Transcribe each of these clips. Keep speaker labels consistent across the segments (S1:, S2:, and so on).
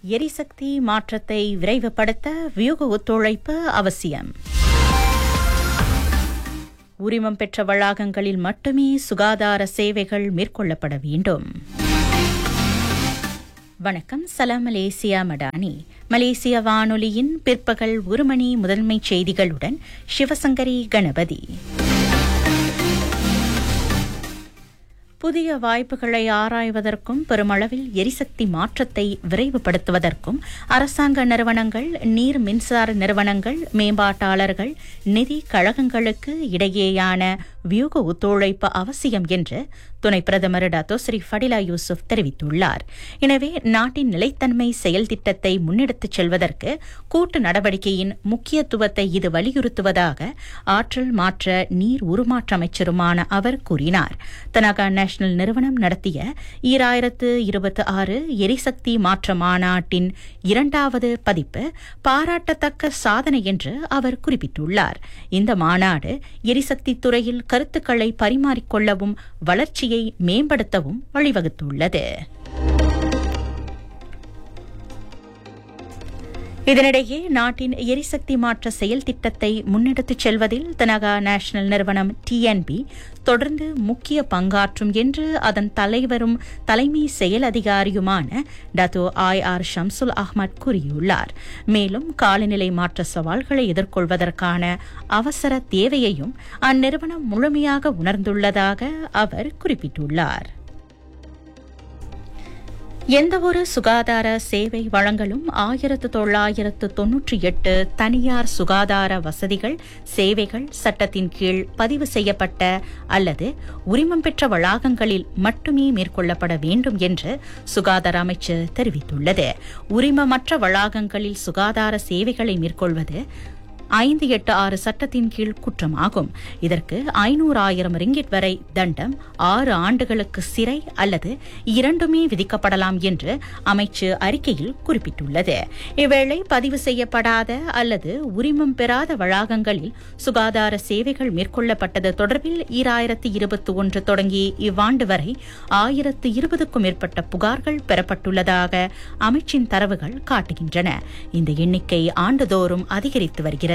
S1: எரிசக்தி மாற்றத்தை விரைவுபடுத்த வியூக ஒத்துழைப்பு அவசியம் உரிமம் பெற்ற வளாகங்களில் மட்டுமே சுகாதார சேவைகள் மேற்கொள்ளப்பட வேண்டும் வணக்கம் சலாம் மலேசியா மடானி மலேசிய வானொலியின் பிற்பகல் ஒரு மணி முதன்மை செய்திகளுடன் சிவசங்கரி கணபதி புதிய வாய்ப்புகளை ஆராய்வதற்கும் பெருமளவில் எரிசக்தி மாற்றத்தை விரைவுபடுத்துவதற்கும் அரசாங்க நிறுவனங்கள் நீர் மின்சார நிறுவனங்கள் மேம்பாட்டாளர்கள் நிதி கழகங்களுக்கு இடையேயான வியூக ஒத்துழைப்பு அவசியம் என்று துணை பிரதமர் டாத்தோ ஸ்ரீ ஃபடிலா யூசுப் தெரிவித்துள்ளார் எனவே நாட்டின் நிலைத்தன்மை செயல் திட்டத்தை முன்னெடுத்துச் செல்வதற்கு கூட்டு நடவடிக்கையின் முக்கியத்துவத்தை இது வலியுறுத்துவதாக ஆற்றல் மாற்ற நீர் உருமாற்ற அமைச்சருமான அவர் கூறினார் தனகா நேஷனல் நிறுவனம் நடத்திய ஈராயிரத்து இருபத்தி ஆறு எரிசக்தி மாற்ற மாநாட்டின் இரண்டாவது பதிப்பு பாராட்டத்தக்க சாதனை என்று அவர் குறிப்பிட்டுள்ளார் இந்த மாநாடு எரிசக்தி துறையில் கருத்துக்களை பரிமாறிக்கொள்ளவும் வளர்ச்சியை மேம்படுத்தவும் வழிவகுத்துள்ளது இதனிடையே நாட்டின் எரிசக்தி மாற்ற செயல் திட்டத்தை முன்னெடுத்துச் செல்வதில் தனகா நேஷனல் நிறுவனம் டிஎன்பி தொடர்ந்து முக்கிய பங்காற்றும் என்று அதன் தலைவரும் தலைமை செயல் அதிகாரியுமான டத்தோ ஆய் ஆர் ஷம்சுல் அஹ்மத் கூறியுள்ளார் மேலும் காலநிலை மாற்ற சவால்களை எதிர்கொள்வதற்கான அவசர தேவையையும் அந்நிறுவனம் முழுமையாக உணர்ந்துள்ளதாக அவர் குறிப்பிட்டுள்ளார் எந்தவொரு சுகாதார சேவை வழங்கலும் ஆயிரத்து தொள்ளாயிரத்து தொன்னூற்றி எட்டு தனியார் சுகாதார வசதிகள் சேவைகள் சட்டத்தின் கீழ் பதிவு செய்யப்பட்ட அல்லது உரிமம் பெற்ற வளாகங்களில் மட்டுமே மேற்கொள்ளப்பட வேண்டும் என்று சுகாதார அமைச்சு தெரிவித்துள்ளது உரிமமற்ற வளாகங்களில் சுகாதார சேவைகளை மேற்கொள்வது ஐந்து எட்டு ஆறு சட்டத்தின் கீழ் குற்றமாகும் இதற்கு ஐநூறாயிரம் ரிங்கிட் வரை தண்டம் ஆறு ஆண்டுகளுக்கு சிறை அல்லது இரண்டுமே விதிக்கப்படலாம் என்று அமைச்சு அறிக்கையில் குறிப்பிட்டுள்ளது இவ்வேளை பதிவு செய்யப்படாத அல்லது உரிமம் பெறாத வளாகங்களில் சுகாதார சேவைகள் மேற்கொள்ளப்பட்டது தொடர்பில் ஈராயிரத்து இருபத்தி ஒன்று தொடங்கி இவ்வாண்டு வரை ஆயிரத்து இருபதுக்கும் மேற்பட்ட புகார்கள் பெறப்பட்டுள்ளதாக அமைச்சின் தரவுகள் காட்டுகின்றன இந்த எண்ணிக்கை ஆண்டுதோறும் அதிகரித்து வருகிறது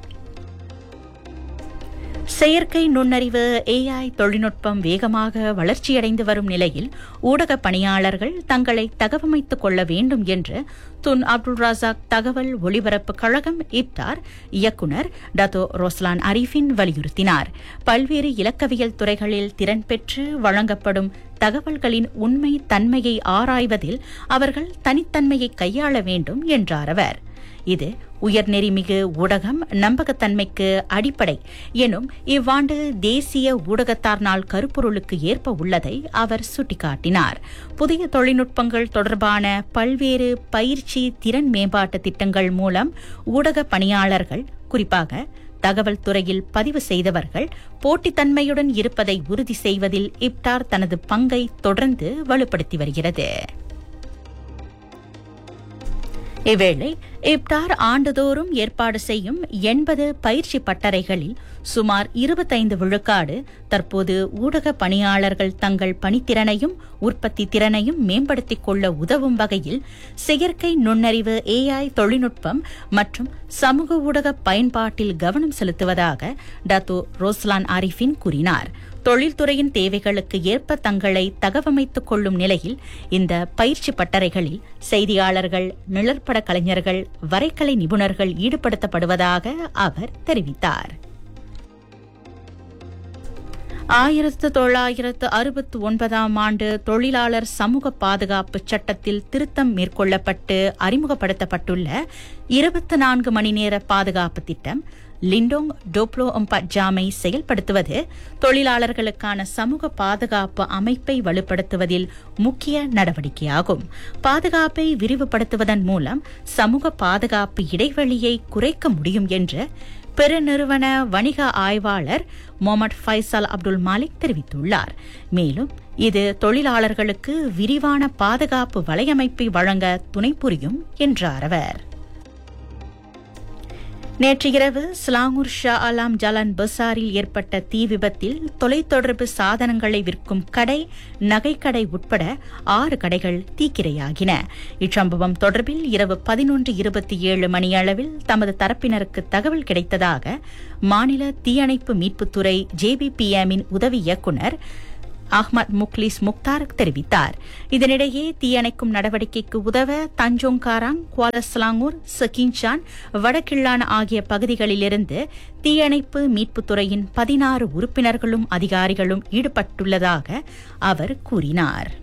S1: செயற்கை நுண்ணறிவு ஏஐ தொழில்நுட்பம் வேகமாக வளர்ச்சியடைந்து வரும் நிலையில் ஊடக பணியாளர்கள் தங்களை தகவமைத்துக் கொள்ள வேண்டும் என்று துன் அப்துல் ராசாக் தகவல் ஒலிபரப்பு கழகம் இப்தார் இயக்குநர் டத்தோ ரோஸ்லான் அரீஃபின் வலியுறுத்தினார் பல்வேறு இலக்கவியல் துறைகளில் திறன் பெற்று வழங்கப்படும் தகவல்களின் உண்மை தன்மையை ஆராய்வதில் அவர்கள் தனித்தன்மையை கையாள வேண்டும் என்றார் அவர் இது உயர்நெறிமிகு ஊடகம் நம்பகத்தன்மைக்கு அடிப்படை எனும் இவ்வாண்டு தேசிய ஊடகத்தார் நாள் கருப்பொருளுக்கு ஏற்ப உள்ளதை அவர் சுட்டிக்காட்டினார் புதிய தொழில்நுட்பங்கள் தொடர்பான பல்வேறு பயிற்சி திறன் மேம்பாட்டு திட்டங்கள் மூலம் ஊடக பணியாளர்கள் குறிப்பாக தகவல் துறையில் பதிவு செய்தவர்கள் போட்டித்தன்மையுடன் இருப்பதை உறுதி செய்வதில் இப்டார் தனது பங்கை தொடர்ந்து வலுப்படுத்தி வருகிறது இவ்வேளை இப்டார் ஆண்டுதோறும் ஏற்பாடு செய்யும் எண்பது பயிற்சி பட்டறைகளில் சுமார் இருபத்தைந்து விழுக்காடு தற்போது ஊடக பணியாளர்கள் தங்கள் பணித்திறனையும் உற்பத்தி திறனையும் மேம்படுத்திக் கொள்ள உதவும் வகையில் செயற்கை நுண்ணறிவு ஏஐ தொழில்நுட்பம் மற்றும் சமூக ஊடக பயன்பாட்டில் கவனம் செலுத்துவதாக டாத்தோ ரோஸ்லான் ஆரிஃபின் கூறினார் தொழில்துறையின் தேவைகளுக்கு ஏற்ப தங்களை தகவமைத்துக் கொள்ளும் நிலையில் இந்த பயிற்சி பட்டறைகளில் செய்தியாளர்கள் நிழற்பட கலைஞர்கள் வரைக்கலை நிபுணர்கள் ஈடுபடுத்தப்படுவதாக அவர் தெரிவித்தார் ஆயிரத்து தொள்ளாயிரத்து அறுபத்து ஒன்பதாம் ஆண்டு தொழிலாளர் சமூக பாதுகாப்பு சட்டத்தில் திருத்தம் மேற்கொள்ளப்பட்டு அறிமுகப்படுத்தப்பட்டுள்ள இருபத்தி நான்கு மணி நேர பாதுகாப்பு திட்டம் லிண்டோங் டோப்ளோ ஜாமை செயல்படுத்துவது தொழிலாளர்களுக்கான சமூக பாதுகாப்பு அமைப்பை வலுப்படுத்துவதில் முக்கிய நடவடிக்கையாகும் பாதுகாப்பை விரிவுபடுத்துவதன் மூலம் சமூக பாதுகாப்பு இடைவெளியை குறைக்க முடியும் என்று பெருநிறுவன வணிக ஆய்வாளர் மொஹமட் ஃபைசல் அப்துல் மாலிக் தெரிவித்துள்ளார் மேலும் இது தொழிலாளர்களுக்கு விரிவான பாதுகாப்பு வலையமைப்பை வழங்க துணை புரியும் என்றார் அவர் நேற்று இரவு ஸ்லாங்கூர் ஷா அலாம் ஜலான் பசாரில் ஏற்பட்ட தீ விபத்தில் தொலைத்தொடர்பு சாதனங்களை விற்கும் கடை நகைக்கடை உட்பட ஆறு கடைகள் தீக்கிரையாகின இச்சம்பவம் தொடர்பில் இரவு பதினொன்று இருபத்தி ஏழு மணியளவில் தமது தரப்பினருக்கு தகவல் கிடைத்ததாக மாநில தீயணைப்பு மீட்புத்துறை ஜேபிபிஎம்மின் உதவி இயக்குநர் அஹ்மத் முக்லிஸ் முக்தார் தெரிவித்தார் இதனிடையே தீயணைக்கும் நடவடிக்கைக்கு உதவ தஞ்சோங்காராங் குவாலஸ்லாங்கூர் சகின்சான் வடகிள்ளான் ஆகிய பகுதிகளிலிருந்து தீயணைப்பு மீட்புத்துறையின் பதினாறு உறுப்பினர்களும் அதிகாரிகளும் ஈடுபட்டுள்ளதாக அவர் கூறினார்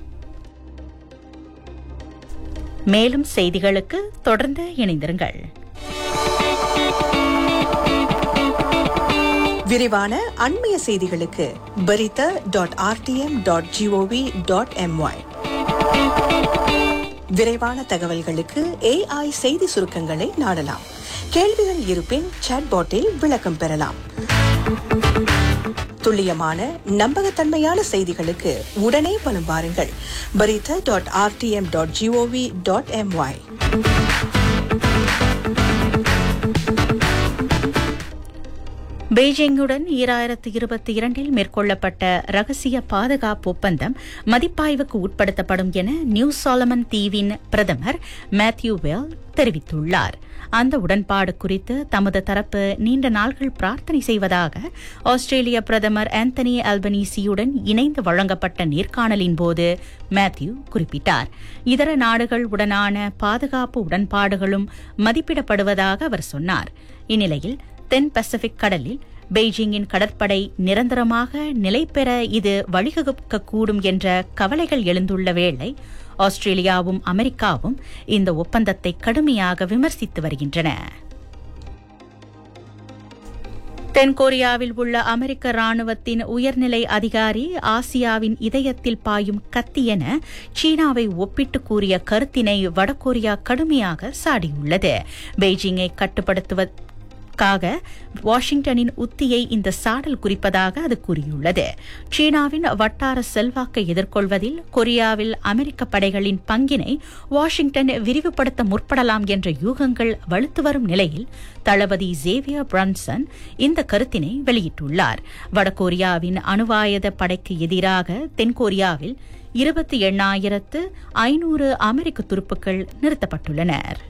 S1: மேலும் செய்திகளுக்கு தொடர்ந்து இணைந்திருங்கள்
S2: விரிவான அண்மைய செய்திகளுக்கு பரித dot RTM dot GOV dot MY விரைவான தகவல்களுக்கு ஏஐ செய்தி சுருக்கங்களை நாடலாம் கேள்விகள் இருப்பின் சாட்பாட்டில் விளக்கம் பெறலாம் துல்லியமான நம்பகத்தன்மையான செய்திகளுக்கு உடனே பலம் பாருங்கள் பரித dot RTM dot GOV dot MY
S1: பெய்ஜிங்குடன் ஈராயிரத்து இருபத்தி இரண்டில் மேற்கொள்ளப்பட்ட ரகசிய பாதுகாப்பு ஒப்பந்தம் மதிப்பாய்வுக்கு உட்படுத்தப்படும் என நியூ சாலமன் தீவின் பிரதமர் மேத்யூ வெல் தெரிவித்துள்ளார் அந்த உடன்பாடு குறித்து தமது தரப்பு நீண்ட நாள்கள் பிரார்த்தனை செய்வதாக ஆஸ்திரேலிய பிரதமர் ஆந்தனி அல்பனீசியுடன் இணைந்து வழங்கப்பட்ட நேர்காணலின் போது மேத்யூ குறிப்பிட்டார் இதர நாடுகள் உடனான பாதுகாப்பு உடன்பாடுகளும் மதிப்பிடப்படுவதாக அவர் சொன்னார் இந்நிலையில் தென் பசிபிக் கடலில் பெய்ஜிங்கின் கடற்படை நிரந்தரமாக நிலை பெற இது வழிவகுக்கக்கூடும் என்ற கவலைகள் எழுந்துள்ள வேளை ஆஸ்திரேலியாவும் அமெரிக்காவும் இந்த ஒப்பந்தத்தை கடுமையாக விமர்சித்து வருகின்றன தென்கொரியாவில் உள்ள அமெரிக்க ராணுவத்தின் உயர்நிலை அதிகாரி ஆசியாவின் இதயத்தில் பாயும் கத்தி என சீனாவை ஒப்பிட்டு கூறிய கருத்தினை வடகொரியா கடுமையாக சாடியுள்ளது பெய்ஜிங்கை கட்டுப்படுத்துவ க்காக வாஷிங்டனின் உத்தியை இந்த சாடல் குறிப்பதாக அது கூறியுள்ளது சீனாவின் வட்டார செல்வாக்கை எதிர்கொள்வதில் கொரியாவில் அமெரிக்க படைகளின் பங்கினை வாஷிங்டன் விரிவுபடுத்த முற்படலாம் என்ற யூகங்கள் வலுத்து வரும் நிலையில் தளபதி ஜேவியர் பிரன்சன் இந்த கருத்தினை வெளியிட்டுள்ளார் வடகொரியாவின் அணுவாயுத படைக்கு எதிராக தென்கொரியாவில் இருபத்தி எண்ணாயிரத்து ஐநூறு அமெரிக்க துருப்புக்கள் நிறுத்தப்பட்டுள்ளனர்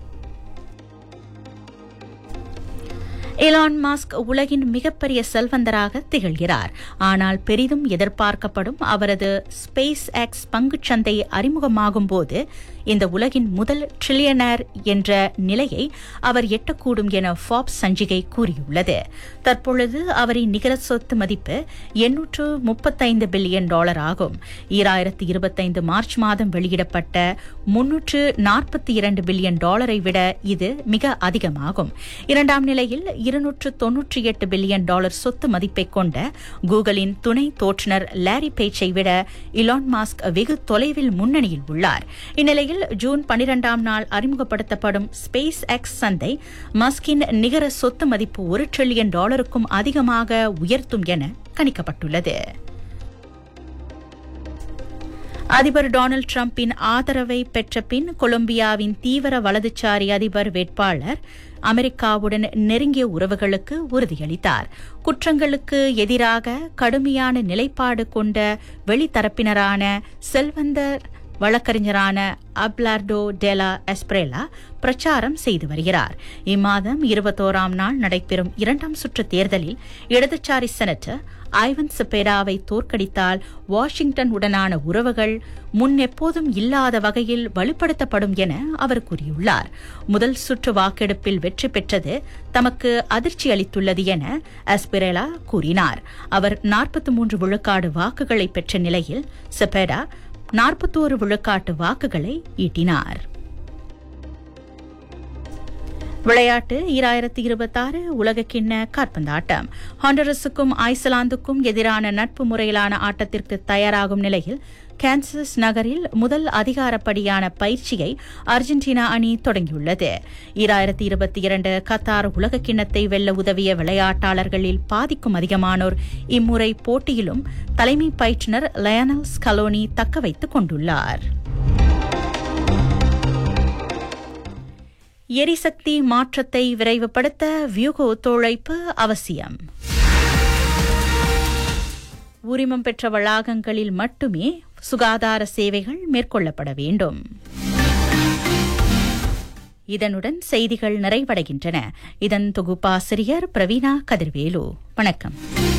S1: எலான் மாஸ்க் உலகின் மிகப்பெரிய செல்வந்தராக திகழ்கிறார் ஆனால் பெரிதும் எதிர்பார்க்கப்படும் அவரது ஸ்பேஸ் எக்ஸ் பங்குச்சந்தை அறிமுகமாகும் போது இந்த உலகின் முதல் ட்ரில்லியனர் என்ற நிலையை அவர் எட்டக்கூடும் என ஃபாப்ஸ் சஞ்சிகை கூறியுள்ளது தற்பொழுது அவரின் நிகர சொத்து மதிப்பு எண்ணூற்று முப்பத்தைந்து பில்லியன் டாலர் ஆகும் ஈராயிரத்து இருபத்தைந்து மார்ச் மாதம் வெளியிடப்பட்ட முன்னூற்று நாற்பத்தி இரண்டு பில்லியன் டாலரை விட இது மிக அதிகமாகும் இரண்டாம் நிலையில் இருநூற்று தொன்னூற்றி எட்டு பில்லியன் டாலர் சொத்து மதிப்பை கொண்ட கூகுளின் துணை தோற்றுநர் லாரி பேச்சை விட இலான் மாஸ்க் வெகு தொலைவில் முன்னணியில் உள்ளார் இந்நிலையில் ஜூன் பனிரெண்டாம் நாள் அறிமுகப்படுத்தப்படும் ஸ்பேஸ் எக்ஸ் சந்தை மஸ்கின் நிகர சொத்து மதிப்பு ஒரு டிரில்லியன் டாலருக்கும் அதிகமாக உயர்த்தும் என கணிக்கப்பட்டுள்ளது அதிபர் டொனால்டு டிரம்பின் ஆதரவை பெற்ற பின் கொலம்பியாவின் தீவிர வலதுசாரி அதிபர் வேட்பாளர் அமெரிக்காவுடன் நெருங்கிய உறவுகளுக்கு உறுதியளித்தார் குற்றங்களுக்கு எதிராக கடுமையான நிலைப்பாடு கொண்ட வெளித்தரப்பினரான செல்வந்தர் வழக்கறிஞரான அப்லார்டோ டெலா எஸ்பிரேலா பிரச்சாரம் செய்து வருகிறார் இம்மாதம் இருபத்தோராம் நாள் நடைபெறும் இரண்டாம் சுற்று தேர்தலில் இடதுசாரி செனட்டர் ஐவன் செப்பேராவை தோற்கடித்தால் வாஷிங்டன் உடனான உறவுகள் முன் எப்போதும் இல்லாத வகையில் வலுப்படுத்தப்படும் என அவர் கூறியுள்ளார் முதல் சுற்று வாக்கெடுப்பில் வெற்றி பெற்றது தமக்கு அதிர்ச்சி அளித்துள்ளது என அஸ்பிரேலா கூறினார் அவர் நாற்பத்தி மூன்று விழுக்காடு வாக்குகளை பெற்ற நிலையில் செப்பேரா நாற்பத்தோரு விழுக்காட்டு வாக்குகளை ஈட்டினார் விளையாட்டு ஈராயிரத்தி இருபத்தாறு உலகக்கிண்ண காற்பந்தாட்டம் ஹாண்டரஸுக்கும் ஐஸ்லாந்துக்கும் எதிரான நட்பு முறையிலான ஆட்டத்திற்கு தயாராகும் நிலையில் கான்சஸ் நகரில் முதல் அதிகாரப்படியான பயிற்சியை அர்ஜென்டினா அணி தொடங்கியுள்ளது ஈராயிரத்தி இருபத்தி இரண்டு கத்தார் உலகக்கிண்ணத்தை வெல்ல உதவிய விளையாட்டாளர்களில் பாதிக்கும் அதிகமானோர் இம்முறை போட்டியிலும் தலைமை பயிற்றுநர் லயனல் ஸ்கலோனி தக்க வைத்துக் கொண்டுள்ளார் எரிசக்தி மாற்றத்தை விரைவுபடுத்த வியூக ஒத்துழைப்பு அவசியம் உரிமம் பெற்ற வளாகங்களில் மட்டுமே சுகாதார சேவைகள் மேற்கொள்ளப்பட வேண்டும் இதனுடன் செய்திகள் நிறைவடைகின்றன இதன் தொகுப்பாசிரியர் பிரவீணா கதிர்வேலு வணக்கம்